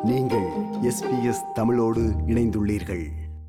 நீங்கள் எஸ்பிஎஸ் தமிழோடு இணைந்துள்ளீர்கள்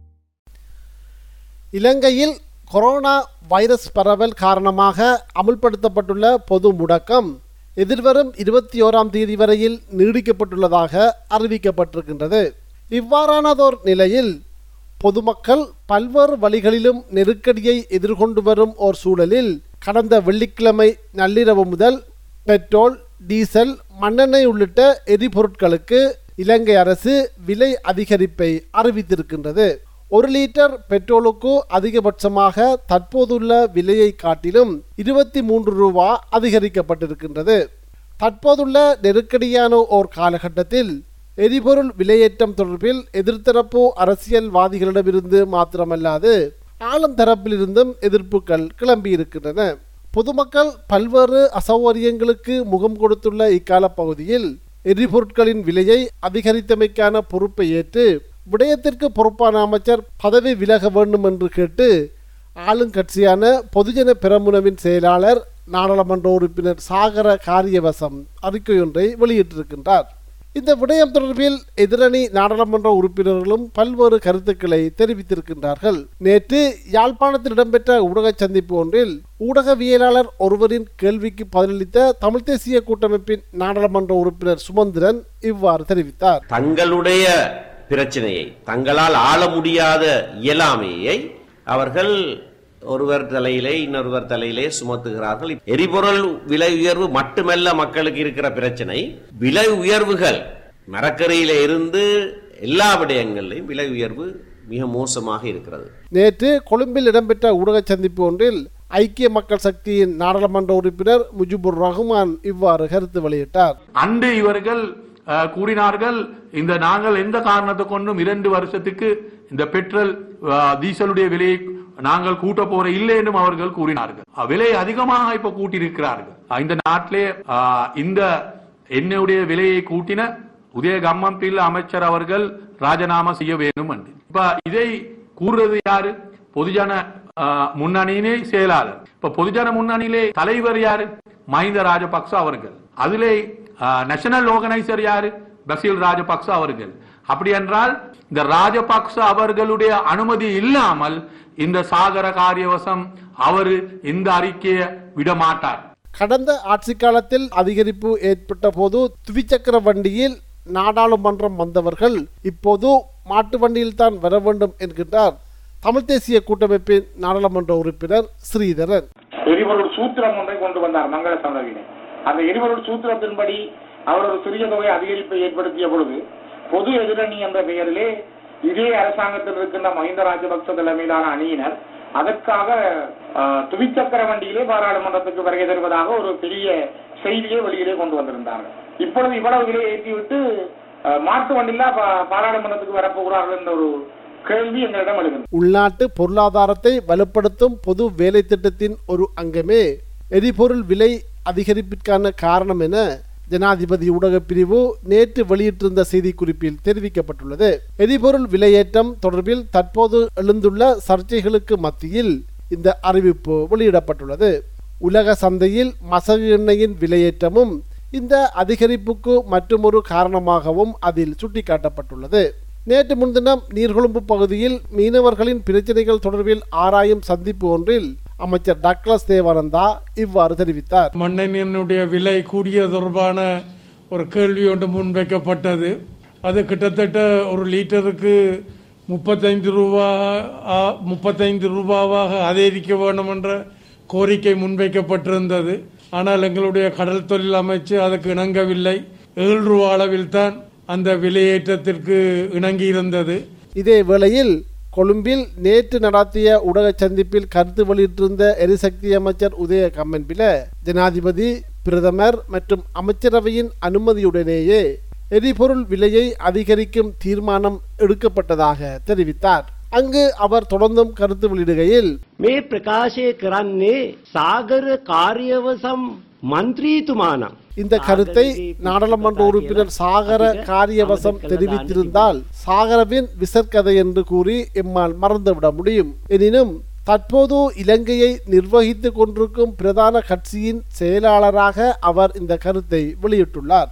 இலங்கையில் கொரோனா வைரஸ் பரவல் காரணமாக அமுல்படுத்தப்பட்டுள்ள பொது முடக்கம் எதிர்வரும் இருபத்தி ஓராம் தேதி வரையில் நீடிக்கப்பட்டுள்ளதாக அறிவிக்கப்பட்டிருக்கின்றது இவ்வாறானதோர் நிலையில் பொதுமக்கள் பல்வேறு வழிகளிலும் நெருக்கடியை எதிர்கொண்டு வரும் ஓர் சூழலில் கடந்த வெள்ளிக்கிழமை நள்ளிரவு முதல் பெட்ரோல் டீசல் மண்ணெண்ணெய் உள்ளிட்ட எரிபொருட்களுக்கு இலங்கை அரசு விலை அதிகரிப்பை அறிவித்திருக்கின்றது ஒரு லிட்டர் பெட்ரோலுக்கு அதிகபட்சமாக தற்போதுள்ள விலையை காட்டிலும் இருபத்தி மூன்று ரூபா அதிகரிக்கப்பட்டிருக்கின்றது தற்போதுள்ள நெருக்கடியான ஓர் காலகட்டத்தில் எரிபொருள் விலையேற்றம் தொடர்பில் எதிர்த்தரப்பு அரசியல்வாதிகளிடமிருந்து மாத்திரமல்லாது ஆளும் தரப்பிலிருந்தும் எதிர்ப்புகள் கிளம்பியிருக்கின்றன பொதுமக்கள் பல்வேறு அசௌகரியங்களுக்கு முகம் கொடுத்துள்ள இக்கால பகுதியில் எரிபொருட்களின் விலையை அதிகரித்தமைக்கான பொறுப்பை ஏற்று விடயத்திற்கு பொறுப்பான அமைச்சர் பதவி விலக வேண்டும் என்று கேட்டு ஆளுங்கட்சியான பொதுஜன பெரமுனவின் செயலாளர் நாடாளுமன்ற உறுப்பினர் சாகர காரியவசம் அறிக்கையொன்றை வெளியிட்டிருக்கின்றார் இந்த விடயம் தொடர்பில் எதிரணி நாடாளுமன்ற உறுப்பினர்களும் பல்வேறு கருத்துக்களை தெரிவித்திருக்கின்றார்கள் நேற்று யாழ்ப்பாணத்தில் இடம்பெற்ற ஊடக சந்திப்பு ஒன்றில் ஊடகவியலாளர் ஒருவரின் கேள்விக்கு பதிலளித்த தமிழ் தேசிய கூட்டமைப்பின் நாடாளுமன்ற உறுப்பினர் சுமந்திரன் இவ்வாறு தெரிவித்தார் தங்களுடைய பிரச்சனையை தங்களால் ஆள முடியாத இயலாமையை அவர்கள் ஒருவர் தலையிலே இன்னொருவர் தலையிலே சுமத்துகிறார்கள் எரிபொருள் விலை உயர்வு மட்டுமல்ல மக்களுக்கு இருக்கிற பிரச்சனை விலை உயர்வுகள் மரக்கரையில இருந்து எல்லா விடயங்களிலும் விலை உயர்வு மிக மோசமாக இருக்கிறது நேற்று கொழும்பில் இடம்பெற்ற ஊடக சந்திப்பு ஒன்றில் ஐக்கிய மக்கள் சக்தியின் நாடாளுமன்ற உறுப்பினர் முஜிபுர் ரஹ்மான் இவ்வாறு கருத்து வெளியிட்டார் அன்று இவர்கள் அஹ், கூறினார்கள் இந்த நாங்கள் எந்த காரணத்தை கொண்டும் இரண்டு வருஷத்துக்கு இந்த பெட்ரோல் அஹ், டீசலுடைய விலையை நாங்கள் கூட்ட போற இல்லை என்றும் அவர்கள் கூறினார்கள் அஹ், விலை அதிகமாக இப்ப கூட்டியிருக்கிறார்கள் அஹ், இந்த நாட்டிலே அஹ், இந்த எண்ணெயுடைய விலையை கூட்டின உதய கம்மம்பில் அமைச்சர் அவர்கள் ராஜினாமா செய்ய வேண்டும் என்று இப்ப இதை கூறுறது யாரு பொதுஜன அஹ், முன்னணியிலே செயலாளர் இப்ப பொதுஜன முன்னணியிலே தலைவர் யாரு மஹிந்த ராஜபக்ச அவர்கள் அதிலே நேஷனல் ஆர்கனைசர் யாரு பசீல் ராஜபக்ச அவர்கள் அப்படி என்றால் இந்த ராஜபக்ச அவர்களுடைய அனுமதி இல்லாமல் இந்த சாகர காரியவசம் அவரு இந்த அறிக்கையை விட மாட்டார் கடந்த ஆட்சி காலத்தில் அதிகரிப்பு ஏற்பட்ட போது துவிச்சக்கர வண்டியில் நாடாளுமன்றம் வந்தவர்கள் இப்போது மாட்டு வண்டியில் தான் வர வேண்டும் என்கின்றார் தமிழ் தேசிய கூட்டமைப்பின் நாடாளுமன்ற உறுப்பினர் ஸ்ரீதரன் எரிபொருள் சூத்திரம் ஒன்றை கொண்டு வந்தார் மங்கள சமரவினர் அந்த எரிபொருள் சூத்திரத்தின்படி அவர் ஒரு சிறிய தொகை அதிகரிப்பை ஏற்படுத்திய பொழுது பொது எதிரணி என்ற பெயரிலே இதே அரசாங்கத்தில் இருக்கின்ற மஹிந்த ராஜபக்ச தலைமையிலான அணியினர் அதற்காக அஹ், துவிச்சக்கர வண்டியிலே பாராளுமன்றத்துக்கு வருகை தருவதாக ஒரு பெரிய செய்தியை வெளியிலே கொண்டு வந்திருந்தார்கள் இப்பொழுது இவ்வளவு விலையை ஏற்றிவிட்டு அஹ், மாட்டு வண்டியில பா- பாராளுமன்றத்துக்கு வரப்போகிறார்கள் என்ற ஒரு கேள்வி எங்களிடம் எழுகின்றது உள்நாட்டு பொருளாதாரத்தை வலுப்படுத்தும் பொது வேலை திட்டத்தின் ஒரு அங்கமே எரிபொருள் விலை அதிகரிப்பிற்கான காரணம் என ஜனாதிபதி ஊடகப் பிரிவு நேற்று வெளியிட்டிருந்த செய்திக்குறிப்பில் தெரிவிக்கப்பட்டுள்ளது எரிபொருள் விலையேற்றம் தொடர்பில் தற்போது எழுந்துள்ள சர்ச்சைகளுக்கு மத்தியில் இந்த அறிவிப்பு வெளியிடப்பட்டுள்ளது உலக சந்தையில் மசகு எண்ணெயின் விலையேற்றமும் இந்த அதிகரிப்புக்கு மற்றுமொரு காரணமாகவும் அதில் சுட்டிக்காட்டப்பட்டுள்ளது நேற்று முன்தினம் நீர்கொழும்பு பகுதியில் மீனவர்களின் பிரச்சனைகள் தொடர்பில் ஆராயும் சந்திப்பு ஒன்றில் அமைச்சர் டக்ளஸ் தேவானந்தா இவ்வாறு தெரிவித்தார் மண்ணெண்ணெயினுடைய விலை கூடிய தொடர்பான ஒரு கேள்வி ஒன்று முன்வைக்கப்பட்டது அது கிட்டத்தட்ட ஒரு லிட்டருக்கு முப்பத்தைந்து ரூபா ஆ- முப்பத்தைந்து ரூபாவாக அதிகரிக்க வேண்டும் என்ற கோரிக்கை முன்வைக்கப்பட்டிருந்தது ஆனால் எங்களுடைய கடல் தொழில் அமைச்சு அதுக்கு இணங்கவில்லை ஏழு ரூபா அளவில் தான் அந்த விலையேற்றத்திற்கு இணங்கியிருந்தது இதே வேளையில் கொழும்பில் நேற்று நடத்திய ஊடக சந்திப்பில் கருத்து வெளியிட்டிருந்த எரிசக்தி அமைச்சர் உதய கம்மன்பில ஜனாதிபதி பிரதமர் மற்றும் அமைச்சரவையின் அனுமதியுடனேயே எரிபொருள் விலையை அதிகரிக்கும் தீர்மானம் எடுக்கப்பட்டதாக தெரிவித்தார் அங்கு அவர் தொடர்ந்தும் கருத்து வெளியிடுகையில் මේ ප්‍රකාශය කරන්නේ සාගර කාර්යවසම් මන්ත්‍රීතුමානම් இந்த கருத்தை நாடாளுமன்ற உறுப்பினர் சாகர காரியவசம் தெரிவித்திருந்தால் சாகரவின் விசற்கதை என்று கூறி எம்மால் மறந்துவிட முடியும் எனினும் தற்போது இலங்கையை நிர்வகித்துக் கொண்டிருக்கும் பிரதான கட்சியின் செயலாளராக அவர் இந்த கருத்தை வெளியிட்டுள்ளார்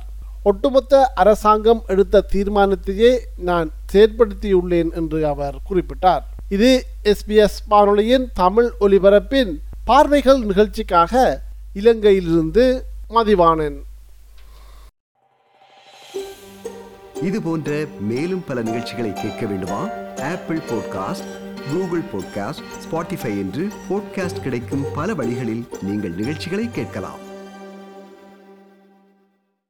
ஒட்டுமொத்த அரசாங்கம் எடுத்த தீர்மானத்தையே நான் செயற்படுத்தியுள்ளேன் என்று அவர் குறிப்பிட்டார் இது எஸ்பிஎஸ் வானொலியின் தமிழ் ஒலிபரப்பின் பார்வைகள் நிகழ்ச்சிக்காக இலங்கையிலிருந்து மதிவாணன் இது போன்ற மேலும் பல நிகழ்ச்சிகளை கேட்க வேண்டுமா Apple podcast Google podcast Spotify என்று பாட்காஸ்ட் கிடைக்கும் பல வழிகளில் நீங்கள் நிகழ்ச்சிகளை கேட்கலாம்